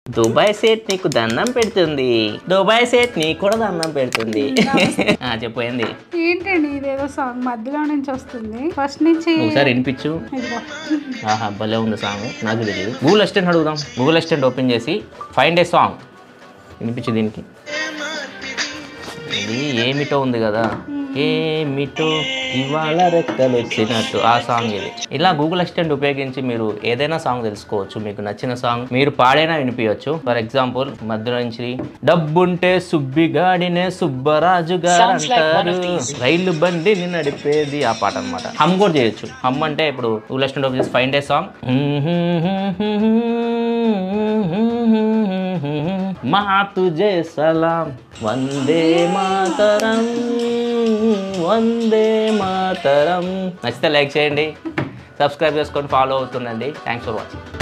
Dubai సేట్ నీకు దండం పెడుతుంది దుబాయ్ సేట్ నీకు కూడా దండం పెడుతుంది ఆ, చెప్పు ఏంది ఏంటండి ఇదేదో సాంగ్ మధ్యలో నుంచి వస్తుంది ఫస్ట్ నుంచి ఒకసారి వినిపించు ఇదిగో ఆహా భలే ఉంది సాంగ్ నాకు తెలియదు గూగుల్ అసిస్టెంట్ అడుగుదాం గూగుల్ అసిస్టెంట్ ఓపెన్ చేసి ఫైండ్ ఏ సాంగ్ వినిపించు దీనికి ఇది ఏమిటో ఉంది కదా ఏమిటో ఇవాళ రెక్కలు వచ్చినట్టు ఆ సాంగ్ ఇది ఇలా గూగుల్ అసిస్టెంట్ ఉపయోగించి మీరు ఏదైనా సాంగ్ తెలుసుకోవచ్చు మీకు నచ్చిన సాంగ్ మీరు పాడైనా వినిపించవచ్చు ఫర్ ఎగ్జాంపుల్ మధ్య నుంచి డబ్బుంటే సుబ్బిగాడినే సుబ్బరాజు గారు అంటారు రైలు బండిని నడిపేది ఆ పాట అన్నమాట హమ్ కూడా చేయొచ్చు హమ్ అంటే ఇప్పుడు గూగుల్ అసిస్టెంట్ ఓపెన్ చేసి find a song Maa Tujhe సలాం వందే మాతరం వందే మాతరం నచ్చితే లైక్ చేయండి సబ్స్క్రైబ్ చేసుకొని ఫాలో అవుతుండండి థ్యాంక్స్ ఫర్ వాచింగ్